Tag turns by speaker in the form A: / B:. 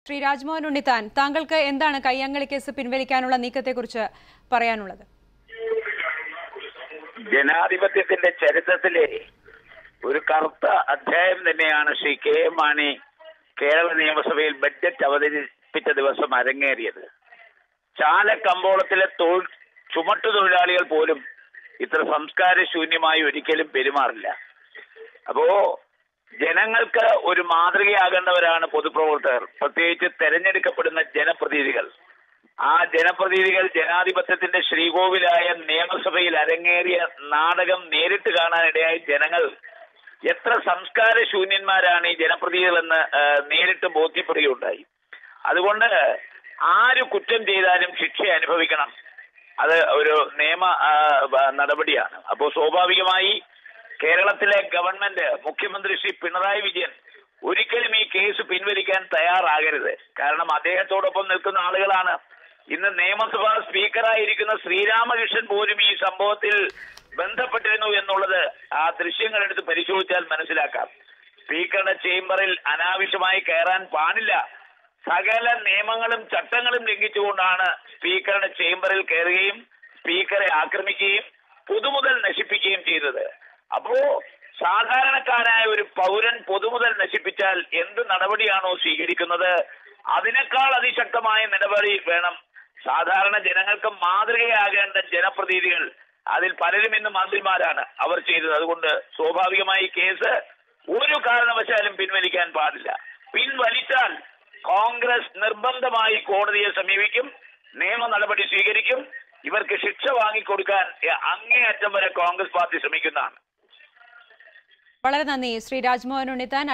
A: ശ്രീ രാജ്മോഹൻ ഉണ്ണിത്താൻ താങ്കൾക്ക് എന്താണ് കയ്യാങ്കളി കേസ് പിൻവലിക്കാനുള്ള നീക്കത്തെക്കുറിച്ച് പറയാനുള്ളത്
B: ജനാധിപത്യത്തിന്റെ ചരിത്രത്തിലെ ഒരു കറുത്ത അധ്യായം തന്നെയാണ് ശ്രീ കെ എം മാണി കേരള നിയമസഭയിൽ ബഡ്ജറ്റ് അവതരിപ്പിച്ച ദിവസം അരങ്ങേറിയത് ചാലക്കമ്പോളത്തിലെ തൊഴിൽ ചുമട്ടു തൊഴിലാളികൾ പോലും ഇത്ര സംസ്കാരശൂന്യമായി ഒരിക്കലും പെരുമാറില്ല അപ്പോ ജനങ്ങൾക്ക് ഒരു മാതൃകയാകേണ്ടവരാണ് പൊതുപ്രവർത്തകർ പ്രത്യേകിച്ച് തെരഞ്ഞെടുക്കപ്പെടുന്ന ജനപ്രതിനിധികൾ ആ ജനപ്രതിനിധികൾ ജനാധിപത്യത്തിന്റെ ശ്രീകോവിലായ നിയമസഭയിൽ അരങ്ങേറിയ നാടകം നേരിട്ട് കാണാനിടയായ ജനങ്ങൾ എത്ര സംസ്കാരശൂന്യന്മാരാണ് ഈ ജനപ്രതിനിധികളെന്ന് ആ, നേരിട്ട് ബോധ്യപ്പെടുകയുണ്ടായി അതുകൊണ്ട് ആര് കുറ്റം ചെയ്താലും ശിക്ഷ അനുഭവിക്കണം അത് ഒരു നിയമ ആ, ബ- നടപടിയാണ് അപ്പോൾ സ്വാഭാവികമായി കേരളത്തിലെ ഗവൺമെന്റ് മുഖ്യമന്ത്രി ശ്രീ പിണറായി വിജയൻ ഒരിക്കലും ഈ കേസ് പിൻവലിക്കാൻ തയ്യാറാകരുത് കാരണം അദ്ദേഹത്തോടൊപ്പം നിൽക്കുന്ന ആളുകളാണ് ഇന്ന് നിയമസഭാ സ്പീക്കറായിരിക്കുന്ന ശ്രീരാമകൃഷ്ണൻ പോലും ഈ സംഭവത്തിൽ ബന്ധപ്പെട്ടിരുന്നു എന്നുള്ളത് ആ ദൃശ്യങ്ങൾ എടുത്ത് പരിശോധിച്ചാൽ മനസ്സിലാക്കാം സ്പീക്കറുടെ ചേംബറിൽ അനാവശ്യമായി കയറാൻ പാടില്ല സകല നിയമങ്ങളും ചട്ടങ്ങളും ലംഘിച്ചുകൊണ്ടാണ് സ്പീക്കറുടെ ചേംബറിൽ കയറുകയും സ്പീക്കറെ ആക്രമിക്കുകയും പൊതുമുതൽ നശിപ്പിക്കുകയും ചെയ്തത് അപ്പോ സാധാരണക്കാരായ ഒരു പൗരൻ പൊതുമുതൽ നശിപ്പിച്ചാൽ എന്ത് നടപടിയാണോ സ്വീകരിക്കുന്നത് അതിനേക്കാൾ അതിശക്തമായ നടപടി വേണം സാധാരണ ജനങ്ങൾക്ക് മാതൃകയാകേണ്ട ജനപ്രതിനിധികൾ അതിൽ പലരും ഇന്ന് മന്ത്രിമാരാണ് അവർ ചെയ്തത് അതുകൊണ്ട് സ്വാഭാവികമായി ഈ കേസ് ഒരു കാരണവശാലും പിൻവലിക്കാൻ പാടില്ല പിൻവലിച്ചാൽ കോൺഗ്രസ് നിർബന്ധമായി കോടതിയെ സമീപിക്കും നിയമ നടപടി സ്വീകരിക്കും ഇവർക്ക് ശിക്ഷ വാങ്ങിക്കൊടുക്കാൻ എ- അങ്ങേയറ്റം വരെ കോൺഗ്രസ് പാർട്ടി ശ്രമിക്കുന്നതാണ്
A: വളരെ നന്ദി ശ്രീ രാജ്മോഹൻ ഉണ്ണിത്താൻ